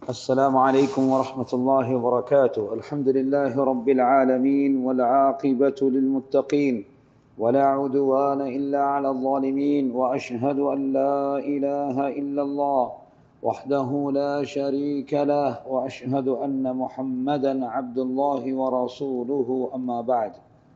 السلام عليكم ورحمة الله وبركاته الحمد لله رب العالمين والعاقبة للمتقين ولا عدوان إلا على الظالمين وأشهد أن لا إله إلا الله وحده لا شريك له وأشهد أن محمدا عبد الله ورسوله أما بعد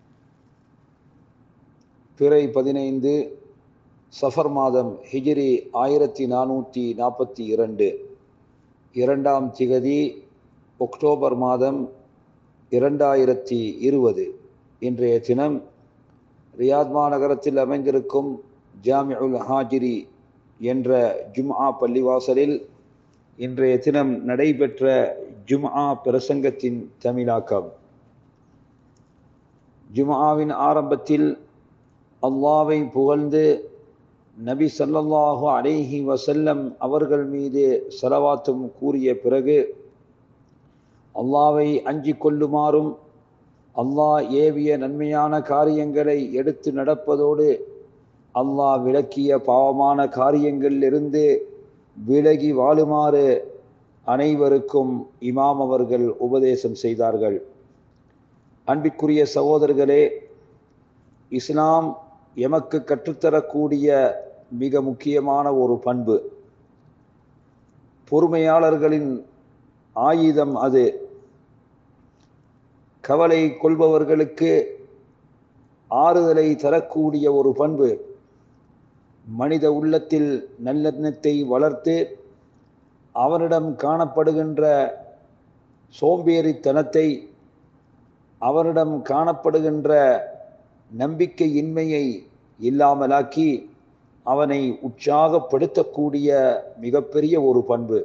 பிறை பதினைந்து சஃபர் மாதம் ஹிஜ்ரி ஆயிரத்தி நானூற்றி நாற்பத்தி இரண்டு இரண்டாம் திகதி அக்டோபர் மாதம் இரண்டாயிரத்தி இருபது இன்றைய தினம் ரியாத் மாநகரத்தில் அமைந்திருக்கும் ஜாமிஉல் ஹாஜிரி என்ற ஜும்ஆ பள்ளிவாசலில் இன்றைய தினம் நடைபெற்ற ஜும்ஆ பிரசங்கத்தின் தமிழாக்கம் ஜும்ஆவின் ஆரம்பத்தில் அல்லாவை புகழ்ந்து நபி சல்லல்லாஹு அலைஹி வசல்லம் அவர்கள் மீது செலவாத்தும் கூறிய பிறகு அல்லாவை அஞ்சிக் கொள்ளுமாறும் அல்லாஹ் ஏவிய நன்மையான காரியங்களை எடுத்து நடப்பதோடு அல்லாஹ் விளக்கிய பாவமான காரியங்களிலிருந்து விலகி வாழுமாறு அனைவருக்கும் இமாம் அவர்கள் உபதேசம் செய்தார்கள் அன்பிற்குரிய சகோதரர்களே இஸ்லாம் எமக்கு கற்றுத்தரக்கூடிய மிக முக்கியமான ஒரு பண்பு பொறுமையாளர்களின் ஆயுதம் அது கவலை கொள்பவர்களுக்கு ஆறுதலை தரக்கூடிய ஒரு பண்பு மனித உள்ளத்தில் நல்லெண்ணத்தை வளர்த்து அவனிடம் காணப்படுகின்ற சோம்பேறித்தனத்தை அவனிடம் காணப்படுகின்ற நம்பிக்கையின்மையை இல்லாமலாக்கி அவனை உற்சாகப்படுத்தக்கூடிய மிகப்பெரிய ஒரு பண்பு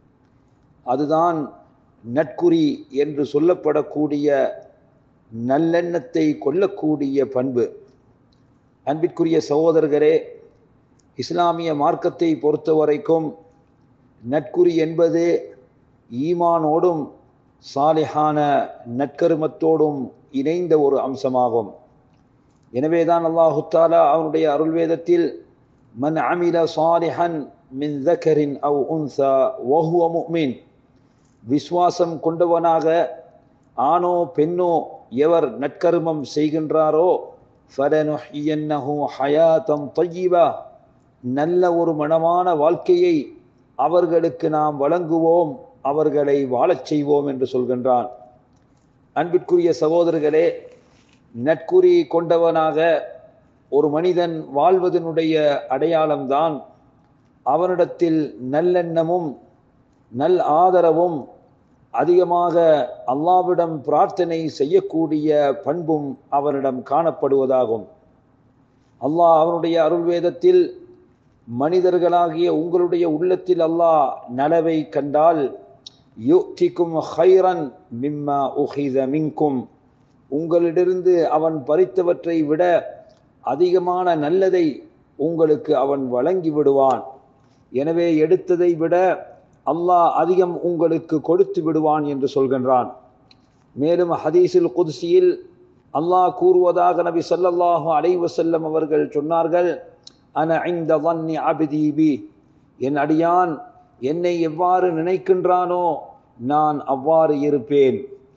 அதுதான் நட்குறி என்று சொல்லப்படக்கூடிய நல்லெண்ணத்தை கொள்ளக்கூடிய பண்பு அன்பிற்குரிய சகோதரர்களே இஸ்லாமிய மார்க்கத்தை பொறுத்த வரைக்கும் நட்குறி என்பது ஈமானோடும் சாலிஹான நற்கருமத்தோடும் இணைந்த ஒரு அம்சமாகும் எனவேதான் அல்லாஹு தாலா அவனுடைய அருள்வேதத்தில் மன் அமில சாலிஹன் மின் தக்கரின் அவ் உன்சா வஹுவ முக்மின் விஸ்வாசம் கொண்டவனாக ஆணோ பெண்ணோ எவர் நற்கருமம் செய்கின்றாரோ ஃபலனுஹியன்னஹு ஹயாத்தம் தொய்யிபா நல்ல ஒரு மனமான வாழ்க்கையை அவர்களுக்கு நாம் வழங்குவோம் அவர்களை வாழச் செய்வோம் என்று சொல்கின்றான் அன்பிற்குரிய சகோதரர்களே நட்குறி கொண்டவனாக ஒரு மனிதன் வாழ்வதனுடைய அடையாளம்தான் அவனிடத்தில் நல்லெண்ணமும் நல் ஆதரவும் அதிகமாக அல்லாவிடம் பிரார்த்தனை செய்யக்கூடிய பண்பும் அவனிடம் காணப்படுவதாகும் அல்லாஹ் அவனுடைய அருள்வேதத்தில் மனிதர்களாகிய உங்களுடைய உள்ளத்தில் அல்லாஹ் நலவை கண்டால் யுக்திக்கும் ஹைரன் மிம்மா உஹித மின்கும் உங்களிடமிருந்து அவன் பறித்தவற்றை விட அதிகமான நல்லதை உங்களுக்கு அவன் வழங்கி விடுவான் எனவே எடுத்ததை விட அல்லாஹ் அதிகம் உங்களுக்கு கொடுத்து விடுவான் என்று சொல்கின்றான் மேலும் ஹதீஸில் குதிசியில் அல்லாஹ் கூறுவதாக நபி சல்லல்லாஹு அலைவசல்லம் அவர்கள் சொன்னார்கள் அன ஐந்த வன்னி அபிதீபி என் அடியான் என்னை எவ்வாறு நினைக்கின்றானோ நான் அவ்வாறு இருப்பேன்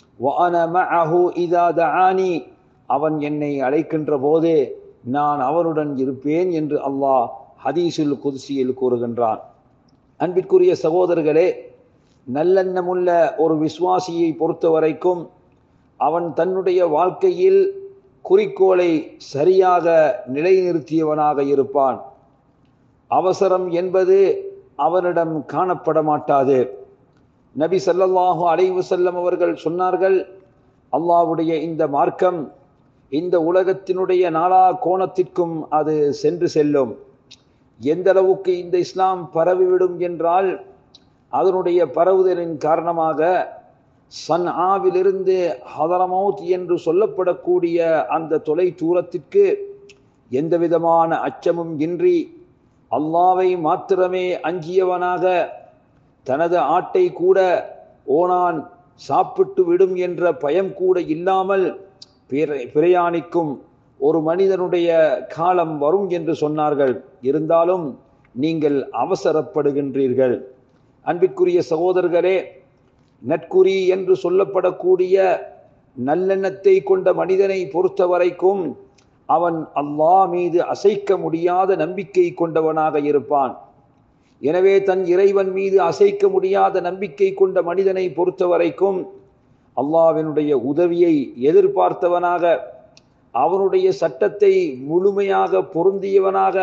அவன் என்னை அழைக்கின்ற போதே நான் அவனுடன் இருப்பேன் என்று அல்லாஹ் ஹதீஸுல் குதிசியில் கூறுகின்றான் அன்பிற்குரிய சகோதரர்களே நல்லெண்ணமுள்ள ஒரு விசுவாசியை பொறுத்த வரைக்கும் அவன் தன்னுடைய வாழ்க்கையில் குறிக்கோளை சரியாக நிலைநிறுத்தியவனாக இருப்பான் அவசரம் என்பது அவனிடம் காணப்பட மாட்டாது நபி சல்லல்லாஹு அலைவு செல்லம் அவர்கள் சொன்னார்கள் அல்லாவுடைய இந்த மார்க்கம் இந்த உலகத்தினுடைய நாலா கோணத்திற்கும் அது சென்று செல்லும் எந்த அளவுக்கு இந்த இஸ்லாம் பரவிவிடும் என்றால் அதனுடைய பரவுதலின் காரணமாக சன் ஆவிலிருந்து ஹதரமௌத் என்று சொல்லப்படக்கூடிய அந்த தொலை தூரத்திற்கு எந்த விதமான அச்சமும் இன்றி அல்லாவை மாத்திரமே அஞ்சியவனாக தனது ஆட்டை கூட ஓனான் சாப்பிட்டு விடும் என்ற பயம் கூட இல்லாமல் பிரயாணிக்கும் ஒரு மனிதனுடைய காலம் வரும் என்று சொன்னார்கள் இருந்தாலும் நீங்கள் அவசரப்படுகின்றீர்கள் அன்பிற்குரிய சகோதரர்களே நற்குறி என்று சொல்லப்படக்கூடிய நல்லெண்ணத்தை கொண்ட மனிதனை பொறுத்த வரைக்கும் அவன் அல்லாஹ் மீது அசைக்க முடியாத நம்பிக்கை கொண்டவனாக இருப்பான் எனவே தன் இறைவன் மீது அசைக்க முடியாத நம்பிக்கை கொண்ட மனிதனை பொறுத்த வரைக்கும் அல்லாவினுடைய உதவியை எதிர்பார்த்தவனாக அவனுடைய சட்டத்தை முழுமையாக பொருந்தியவனாக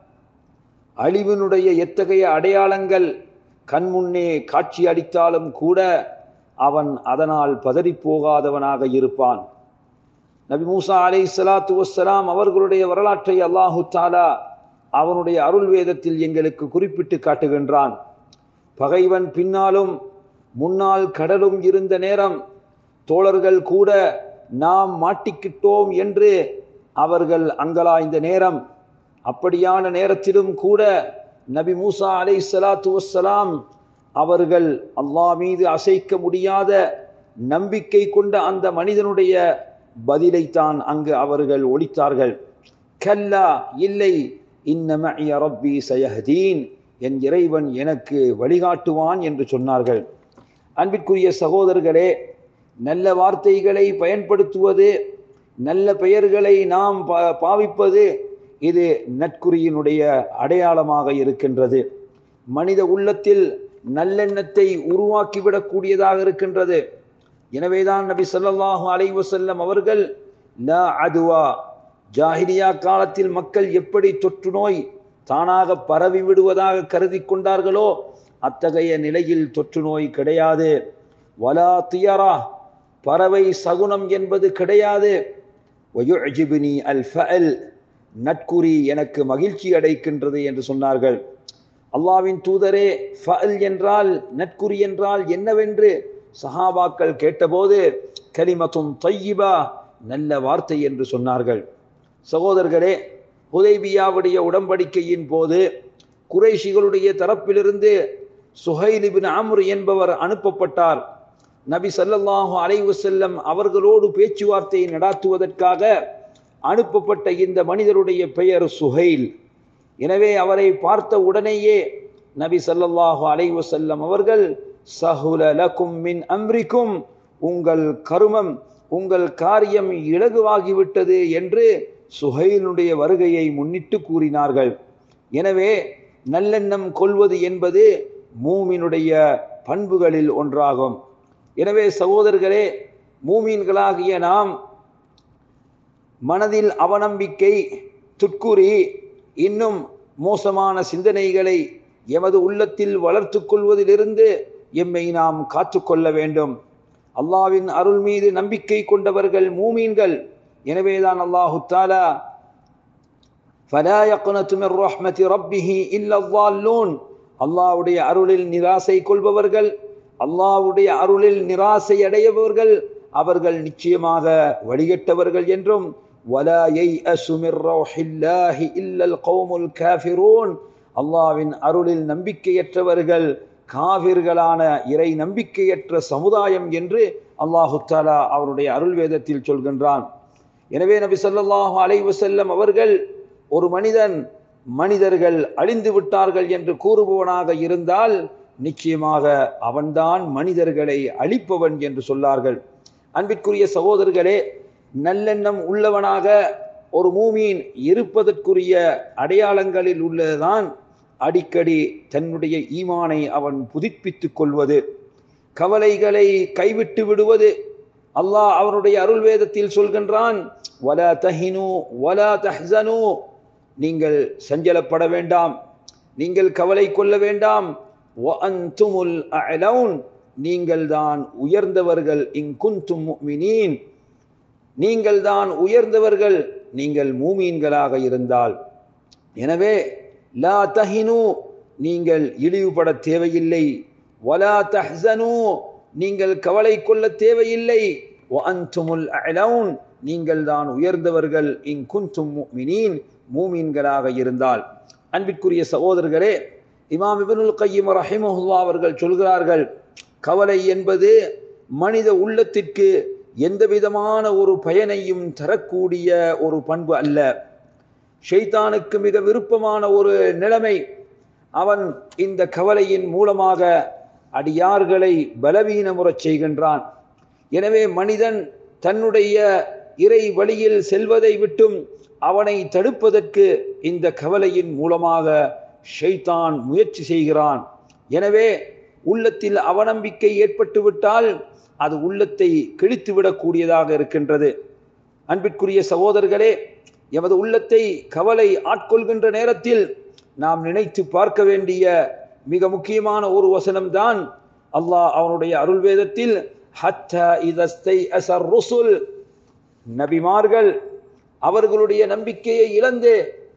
அழிவினுடைய எத்தகைய அடையாளங்கள் கண்முன்னே காட்சி அளித்தாலும் கூட அவன் அதனால் பதறிப்போகாதவனாக இருப்பான் நபி மூசா அலை சலாத்து வசலாம் அவர்களுடைய வரலாற்றை அல்லாஹு தாலா அவனுடைய அருள் வேதத்தில் எங்களுக்கு குறிப்பிட்டு காட்டுகின்றான் பகைவன் பின்னாலும் முன்னால் கடலும் இருந்த நேரம் தோழர்கள் கூட நாம் மாட்டிக்கிட்டோம் என்று அவர்கள் அங்கலாய்ந்த நேரம் அப்படியான நேரத்திலும் கூட நபி மூசா அலை சலாத்து வசலாம் அவர்கள் அல்லாஹ் மீது அசைக்க முடியாத நம்பிக்கை கொண்ட அந்த மனிதனுடைய பதிலைத்தான் அங்கு அவர்கள் ஒழித்தார்கள் கல்லா இல்லை இன்னமய ரப்பி சயஹதீன் என் இறைவன் எனக்கு வழிகாட்டுவான் என்று சொன்னார்கள் அன்பிற்குரிய சகோதரர்களே நல்ல வார்த்தைகளை பயன்படுத்துவது நல்ல பெயர்களை நாம் பாவிப்பது இது நற்குறியினுடைய அடையாளமாக இருக்கின்றது மனித உள்ளத்தில் நல்லெண்ணத்தை உருவாக்கிவிடக்கூடியதாக இருக்கின்றது எனவேதான் நபி சொல்லல்லாஹு அலைவசல்லம் அவர்கள் ல அதுவா ஜாஹிலியா காலத்தில் மக்கள் எப்படி தொற்று நோய் தானாக பரவி விடுவதாக கருதி கொண்டார்களோ அத்தகைய நிலையில் தொற்று நோய் கிடையாது வலா தியரா பறவை சகுனம் என்பது கிடையாது அல் ஃபஅல் நட்குறி எனக்கு மகிழ்ச்சி அடைக்கின்றது என்று சொன்னார்கள் அல்லாவின் தூதரே ஃபஅல் என்றால் நட்குறி என்றால் என்னவென்று சஹாபாக்கள் கேட்டபோது கலிமத்தும் தையிபா நல்ல வார்த்தை என்று சொன்னார்கள் சகோதரர்களே ஹுதைபியாவுடைய உடன்படிக்கையின் போது குறைஷிகளுடைய தரப்பிலிருந்து சுஹைலிபின் அம்ரு என்பவர் அனுப்பப்பட்டார் நபி சல்லல்லாஹு அலைவு செல்லம் அவர்களோடு பேச்சுவார்த்தை நடாத்துவதற்காக அனுப்பப்பட்ட இந்த மனிதருடைய பெயர் சுஹைல் எனவே அவரை பார்த்த உடனேயே நபி சல்லல்லாஹு அலைவு செல்லம் அவர்கள் சஹுல லக்கும் மின் அம்ரிக்கும் உங்கள் கருமம் உங்கள் காரியம் இலகுவாகிவிட்டது என்று சுஹைலுடைய வருகையை முன்னிட்டு கூறினார்கள் எனவே நல்லெண்ணம் கொள்வது என்பது மூமினுடைய பண்புகளில் ஒன்றாகும் எனவே சகோதரர்களே மூமீன்களாகிய நாம் மனதில் அவநம்பிக்கை துட்குறி இன்னும் மோசமான சிந்தனைகளை எமது உள்ளத்தில் வளர்த்து கொள்வதிலிருந்து எம்மை நாம் காத்துக்கொள்ள வேண்டும் அல்லாவின் அருள் மீது நம்பிக்கை கொண்டவர்கள் மூமீன்கள் எனவேதான் அல்லாஹு தாலா فلا يقنط من رحمة ربه إلا الضالون அல்லாவுடைய அருளில் நிராசை கொள்பவர்கள் அல்லாவுடைய அருளில் நிராசை அடையவர்கள் அவர்கள் நிச்சயமாக வழிகட்டவர்கள் என்றும் ولا ييأس من روح الله إلا القوم الكافرون அல்லாவின் அருளில் நம்பிக்கையற்றவர்கள் காவிர்களான இறை நம்பிக்கையற்ற சமுதாயம் என்று அல்லாஹு தாலா அவருடைய அருள் வேதத்தில் சொல்கின்றான் எனவே நபி சொல்லாஹு அலைவசல்லம் அவர்கள் ஒரு மனிதன் மனிதர்கள் அழிந்து விட்டார்கள் என்று கூறுபவனாக இருந்தால் நிச்சயமாக அவன்தான் மனிதர்களை அழிப்பவன் என்று சொன்னார்கள் அன்பிற்குரிய சகோதரர்களே நல்லெண்ணம் உள்ளவனாக ஒரு மூமீன் இருப்பதற்குரிய அடையாளங்களில் உள்ளதுதான் அடிக்கடி தன்னுடைய ஈமானை அவன் புதுப்பித்துக் கொள்வது கவலைகளை கைவிட்டு விடுவது அல்லாஹ் அவனுடைய அருள் வேதத்தில் சொல்கின்றான் வலா தஹினு வலா தஹ்சனு நீங்கள் சஞ்சலப்பட வேண்டாம் நீங்கள் கவலை கொள்ள வேண்டாம் வஅன்துமுல் அலவுன் நீங்கள் தான் உயர்ந்தவர்கள் இங்குந்தும் முஃமினீன் நீங்கள் தான் உயர்ந்தவர்கள் நீங்கள் மூமீன்களாக இருந்தால் எனவே லா தஹினு நீங்கள் இழிவுபட தேவையில்லை வலா தஹ்சனு நீங்கள் கவலை கொள்ள தேவையில்லை வஅன்துமுல் அலவுன் நீங்கள் தான் உயர்ந்தவர்கள் இங்குந்தும் முஃமினீன் மூமீன்களாக இருந்தால் அன்பிற்குரிய சகோதரர்களே இமாம் இபனுல் கையம் ரஹிமஹுல்லா அவர்கள் சொல்கிறார்கள் கவலை என்பது மனித உள்ளத்திற்கு எந்த விதமான ஒரு பயனையும் தரக்கூடிய ஒரு பண்பு அல்ல ஷைத்தானுக்கு மிக விருப்பமான ஒரு நிலைமை அவன் இந்த கவலையின் மூலமாக அடியார்களை பலவீனமுறச் செய்கின்றான் எனவே மனிதன் தன்னுடைய இறை வழியில் செல்வதை விட்டும் அவனை தடுப்பதற்கு இந்த கவலையின் மூலமாக ஷைத்தான் முயற்சி செய்கிறான் எனவே உள்ளத்தில் அவநம்பிக்கை ஏற்பட்டுவிட்டால் அது உள்ளத்தை கிழித்துவிடக்கூடியதாக இருக்கின்றது அன்பிற்குரிய சகோதரர்களே எமது உள்ளத்தை கவலை ஆட்கொள்கின்ற நேரத்தில் நாம் நினைத்து பார்க்க வேண்டிய மிக முக்கியமான ஒரு வசனம்தான் அல்லாஹ் அவனுடைய அருள் வேதத்தில் நபிமார்கள் அவர்களுடைய நம்பிக்கையை இழந்து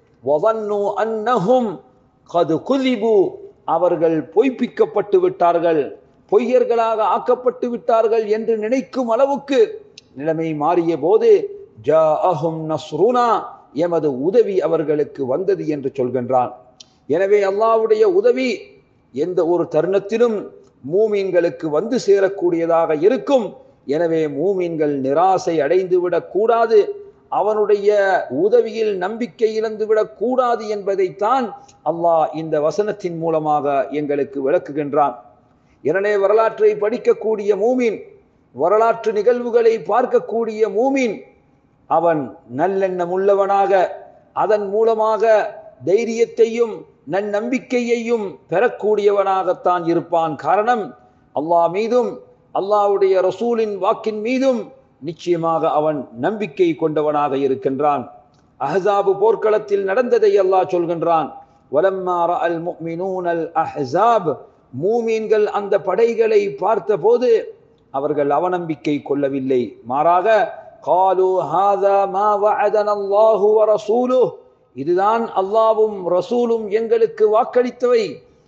அன்னஹும் கது குதிபு அவர்கள் பொய்ப்பிக்கப்பட்டு விட்டார்கள் பொய்யர்களாக ஆக்கப்பட்டு விட்டார்கள் என்று நினைக்கும் அளவுக்கு நிலைமை மாறிய போது ஜாஅஹும் நஸ்ருனா எமது உதவி அவர்களுக்கு வந்தது என்று சொல்கின்றான் எனவே அல்லாவுடைய உதவி எந்த ஒரு தருணத்திலும் மூமீன்களுக்கு வந்து சேரக்கூடியதாக இருக்கும் எனவே மூமீன்கள் நிராசை அடைந்து விடக்கூடாது அவனுடைய உதவியில் நம்பிக்கை இழந்து விடக்கூடாது என்பதைத்தான் அல்லாஹ் இந்த வசனத்தின் மூலமாக எங்களுக்கு விளக்குகின்றான் எனவே வரலாற்றை படிக்கக்கூடிய மூமின் வரலாற்று நிகழ்வுகளை பார்க்கக்கூடிய மூமின் அவன் நல்லெண்ணம் உள்ளவனாக அதன் மூலமாக தைரியத்தையும் நன்னம்பிக்கையையும் பெறக்கூடியவனாகத்தான் இருப்பான் காரணம் அல்லாஹ் மீதும் அல்லாஹ்வுடைய ரசூலின் வாக்கின் மீதும் நிச்சயமாக அவன் நம்பிக்கை கொண்டவனாக இருக்கின்றான் அஹ்ஸாபு போர்க்களத்தில் நடந்ததை அல்லாஹ் சொல்கின்றான் வலம்மா ரஅல் முஃமினூனல் அஹ்ஸாப் மூமீன்கள் அந்த படைகளை பார்த்தபோது அவர்கள் அவநம்பிக்கை கொள்ளவில்லை மாறாக காலு ஹாதா மா வஅதன அல்லாஹு வ ரசூலுஹு இதுதான் அல்லாவும் ரசூலும் எங்களுக்கு வாக்களித்தவை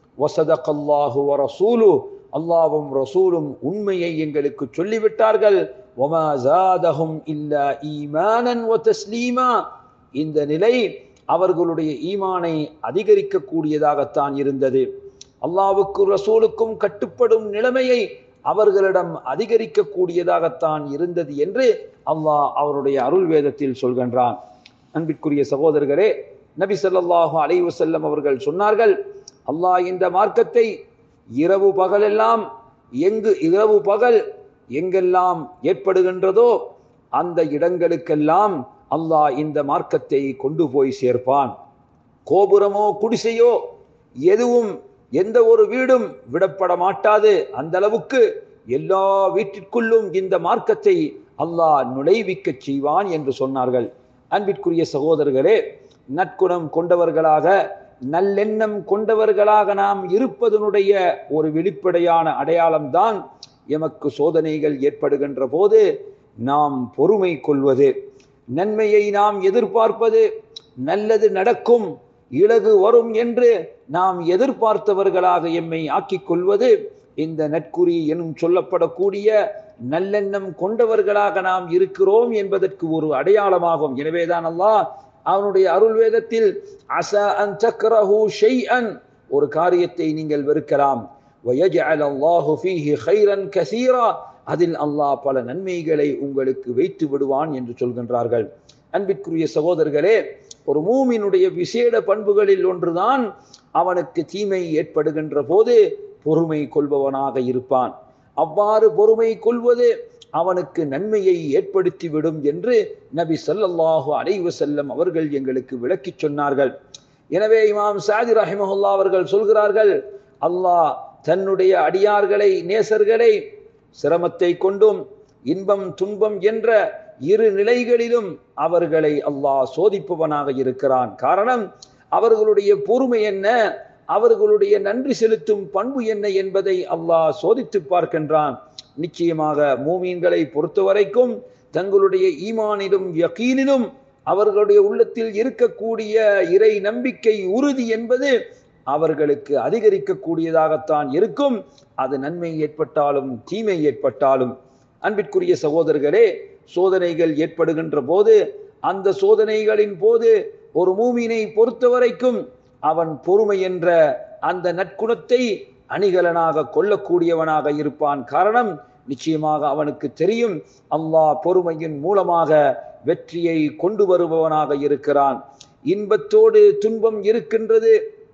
வசதகல்லாஹு வ ரசூலு அல்லாவும் ரசூலும் உண்மையை எங்களுக்கு சொல்லிவிட்டார்கள் وما زادهم إلا إيمانا وتسليما இந்த நிலை அவர்களுடைய ஈமானை அதிகரிக்க கூடியதாகத்தான் இருந்தது அல்லாவுக்கு ரசூலுக்கும் கட்டுப்படும் நிலைமையை அவர்களிடம் அதிகரிக்க கூடியதாகத்தான் இருந்தது என்று அல்லாஹ் அவருடைய அருள் வேதத்தில் சொல்கின்றான் அன்பிற்குரிய சகோதரர்களே நபி ஸல்லல்லாஹு அலைஹி வஸல்லம் அவர்கள் சொன்னார்கள் அல்லாஹ் இந்த மார்க்கத்தை இரவு பகலெல்லாம் எங்கு இரவு பகல் எங்கெல்லாம் ஏற்படுகின்றதோ அந்த இடங்களுக்கெல்லாம் அல்லாஹ் இந்த மார்க்கத்தை கொண்டு போய் சேர்ப்பான் கோபுரமோ குடிசையோ எதுவும் எந்த ஒரு வீடும் விடப்பட மாட்டாது அந்த அளவுக்கு எல்லா வீட்டிற்குள்ளும் இந்த மார்க்கத்தை அல்லாஹ் நுழைவிக்க செய்வான் என்று சொன்னார்கள் அன்பிற்குரிய சகோதரர்களே நற்குணம் கொண்டவர்களாக நல்லெண்ணம் கொண்டவர்களாக நாம் இருப்பதனுடைய ஒரு வெளிப்படையான அடையாளம்தான் எமக்கு சோதனைகள் ஏற்படுகின்ற போது நாம் பொறுமை கொள்வது நன்மையை நாம் எதிர்பார்ப்பது நல்லது நடக்கும் இலகு வரும் என்று நாம் எதிர்பார்த்தவர்களாக எம்மை ஆக்கிக் கொள்வது இந்த நற்குறி எனும் சொல்லப்படக்கூடிய நல்லெண்ணம் கொண்டவர்களாக நாம் இருக்கிறோம் என்பதற்கு ஒரு அடையாளமாகும் எனவேதான் அல்லாஹ் அவனுடைய அருள் வேதத்தில் அச அன் சக்கரஹு ஷைஅன் ஒரு காரியத்தை நீங்கள் வெறுக்கலாம் வயஜஅல் அல்லாஹு ஃபீஹி கைரன் கசீரா அதில் அல்லாஹ் பல நன்மைகளை உங்களுக்கு வைத்து விடுவான் என்று சொல்கின்றார்கள் அன்பிற்குரிய சகோதரர்களே ஒரு மூமினுடைய விசேட பண்புகளில் ஒன்றுதான் அவனுக்கு தீமை ஏற்படுகின்ற போது பொறுமை கொள்பவனாக இருப்பான் அவ்வாறு பொறுமை கொள்வது அவனுக்கு நன்மையை ஏற்படுத்திவிடும் என்று நபி ஸல்லல்லாஹு அலைஹி வஸல்லம் அவர்கள் எங்களுக்கு விளக்கிச் சொன்னார்கள் எனவே இமாம் சாதி ரஹிமஹுல்லா அவர்கள் சொல்கிறார்கள் அல்லாஹ் தன்னுடைய அடியார்களை நேசர்களை சிரமத்தை கொண்டும் இன்பம் துன்பம் என்ற இரு நிலைகளிலும் அவர்களை அல்லாஹ் சோதிப்பவனாக இருக்கிறான் காரணம் அவர்களுடைய பொறுமை என்ன அவர்களுடைய நன்றி செலுத்தும் பண்பு என்ன என்பதை அல்லாஹ் சோதித்து பார்க்கின்றான் நிச்சயமாக மூமீன்களை பொறுத்த வரைக்கும் தங்களுடைய ஈமானிலும் யகீனிலும் அவர்களுடைய உள்ளத்தில் இருக்கக்கூடிய இறை நம்பிக்கை உறுதி என்பது அவர்களுக்கு அதிகரிக்கக்கூடியதாகத்தான் இருக்கும் அது நன்மை ஏற்பட்டாலும் தீமை ஏற்பட்டாலும் அன்பிற்குரிய சகோதரர்களே சோதனைகள் ஏற்படுகின்ற போது அந்த சோதனைகளின் போது ஒரு மூமினை பொறுத்த வரைக்கும் அவன் பொறுமை என்ற அந்த நற்குணத்தை அணிகலனாக கொள்ளக்கூடியவனாக இருப்பான் காரணம் நிச்சயமாக அவனுக்கு தெரியும் அல்லாஹ் பொறுமையின் மூலமாக வெற்றியை கொண்டு வருபவனாக இருக்கிறான் இன்பத்தோடு துன்பம் இருக்கின்றது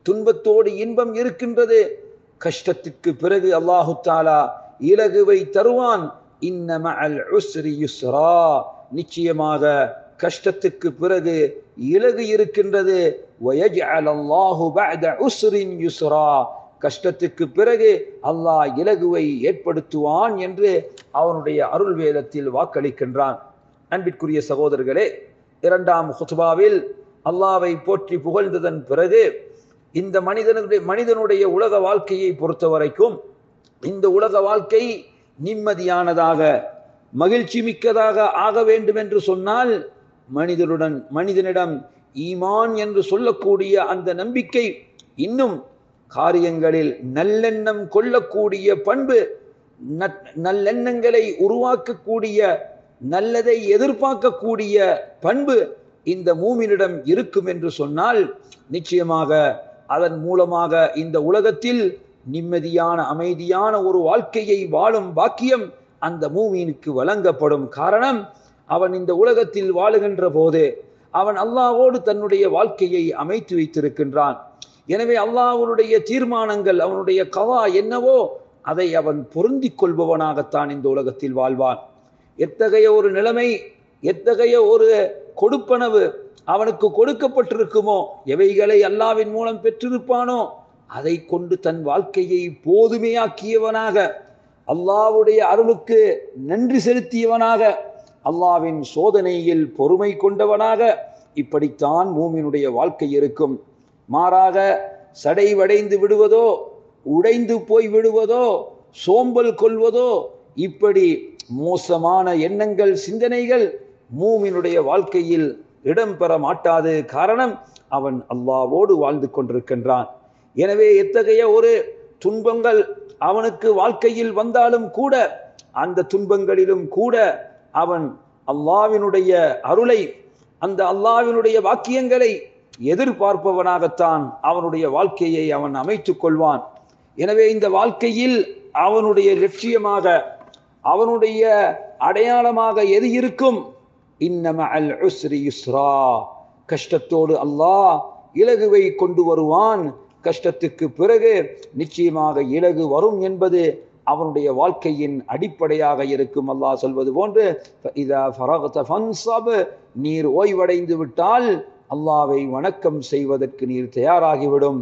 துன்பத்தோடு இன்பம் இருக்கின்றது கஷ்டத்திற்கு பிறகு அல்லாஹு தாலா இலகுவை தருவான் இன்னம அல் உஸ்ரி யுஸ்ரா நிச்சயமாக கஷ்டத்துக்கு பிறகு இலகு இருக்கின்றது وَيَجْعَلَ اللَّهُ بَعْدَ عُسْرٍ يُسْرًا கஷ்டத்துக்கு பிறகு அல்லாஹ் இலகுவை ஏற்படுத்துவான் என்று அவனுடைய அருள் வேதத்தில் வாக்களிக்கின்றான் அன்பிற்குரிய சகோதரர்களே இரண்டாம் ஹுத்பாவில் அல்லாவை போற்றி புகழ்ந்ததன் பிறகு இந்த மனிதனுடைய மனிதனுடைய உலக வாழ்க்கையை பொறுத்த வரைக்கும் இந்த உலக வாழ்க்கை நிம்மதியானதாக மகிழ்ச்சி மிக்கதாக ஆக வேண்டும் என்று சொன்னால் மனிதனுடன் மனிதனிடம் ஈமான் என்று சொல்லக்கூடிய அந்த நம்பிக்கை இன்னும் காரியங்களில் நல்லெண்ணம் கொள்ளக்கூடிய பண்பு நல்லெண்ணங்களை உருவாக்கக்கூடிய நல்லதை எதிர்பார்க்கக்கூடிய பண்பு இந்த மூமினிடம் இருக்கும் என்று சொன்னால் நிச்சயமாக அதன் மூலமாக இந்த உலகத்தில் நிம்மதியான அமைதியான ஒரு வாழ்க்கையை வாழும் பாக்கியம் அந்த மூமீனுக்கு வழங்கப்படும் காரணம் அவன் இந்த உலகத்தில் வாழுகின்ற போது அவன் அல்லாவோடு தன்னுடைய வாழ்க்கையை அமைத்து வைத்திருக்கின்றான் எனவே அல்லாஹ்வுடைய தீர்மானங்கள் அவனுடைய கவா என்னவோ அதை அவன் பொருந்தி கொள்பவனாகத்தான் இந்த உலகத்தில் வாழ்வான் எத்தகைய ஒரு நிலைமை எத்தகைய ஒரு கொடுப்பனவு அவனுக்கு கொடுக்கப்பட்டிருக்குமோ எவைகளை அல்லாவின் மூலம் பெற்றிருப்பானோ அதை கொண்டு தன் வாழ்க்கையை போதுமையாக்கியவனாக அல்லாவுடைய அருளுக்கு நன்றி செலுத்தியவனாக அல்லாவின் சோதனையில் பொறுமை கொண்டவனாக இப்படித்தான் மூமினுடைய வாழ்க்கை இருக்கும் மாறாக சடைவடைந்து விடுவதோ உடைந்து போய் விடுவதோ சோம்பல் கொள்வதோ இப்படி மோசமான எண்ணங்கள் சிந்தனைகள் மூமினுடைய வாழ்க்கையில் இடம்பெற மாட்டாது காரணம் அவன் அல்லாவோடு வாழ்ந்து கொண்டிருக்கின்றான் எனவே எத்தகைய ஒரு துன்பங்கள் அவனுக்கு வாழ்க்கையில் வந்தாலும் கூட அந்த துன்பங்களிலும் கூட அவன் அல்லாவினுடைய அருளை அந்த அல்லாவினுடைய வாக்கியங்களை எதிர்பார்ப்பவனாகத்தான் அவனுடைய வாழ்க்கையை அவன் அமைத்துக் கொள்வான் எனவே இந்த வாழ்க்கையில் அவனுடைய லட்சியமாக அவனுடைய அடையாளமாக எது இருக்கும் இன்னம அல் உஸ்ரி யுஸ்ரா கஷ்டத்தோடு அல்லாஹ் இலகுவை கொண்டு வருவான் கஷ்டத்துக்கு பிறகு நிச்சயமாக இலகு வரும் என்பது அவனுடைய வாழ்க்கையின் அடிப்படையாக இருக்கும் அல்லாஹ் சொல்வது போன்று இதா ஃபரகத ஃபன்சப் நீர் ஓய்வடைந்து விட்டால் அல்லாவை வணக்கம் செய்வதற்கு நீர் தயாராகிவிடும்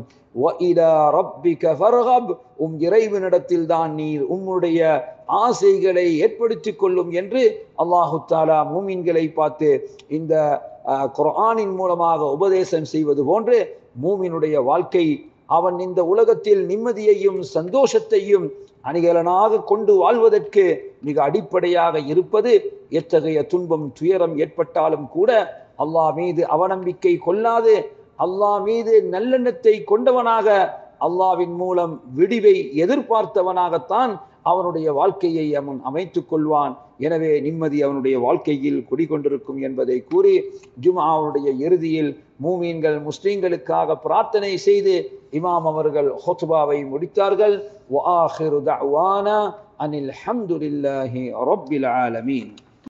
உம் இறைவனிடத்தில் தான் நீர் உம்முடைய ஆசைகளை ஏற்படுத்திக் கொள்ளும் என்று அல்லாஹு தாலா மூமின்களை பார்த்து இந்த குரானின் மூலமாக உபதேசம் செய்வது போன்று மூமினுடைய வாழ்க்கை அவன் இந்த உலகத்தில் நிம்மதியையும் சந்தோஷத்தையும் அணிகலனாக கொண்டு வாழ்வதற்கு மிக அடிப்படையாக இருப்பது எத்தகைய துன்பம் துயரம் ஏற்பட்டாலும் கூட அல்லாஹ் மீது அவநம்பிக்கை கொள்ளாது அல்லாஹ் மீது நல்லெண்ணத்தை கொண்டவனாக அல்லாவின் மூலம் விடிவை எதிர்பார்த்தவனாகத்தான் அவனுடைய வாழ்க்கையை அவன் அமைத்துக் கொள்வான் எனவே நிம்மதி அவனுடைய வாழ்க்கையில் குடிகொண்டிருக்கும் என்பதை கூறி ஜுமாவுடைய இறுதியில் மூமீன்கள் முஸ்லிம்களுக்காக பிரார்த்தனை செய்து இமாம் அவர்கள் ஹொத்பாவை முடித்தார்கள் وآخر دعوانا أن الحمد لله رب العالمين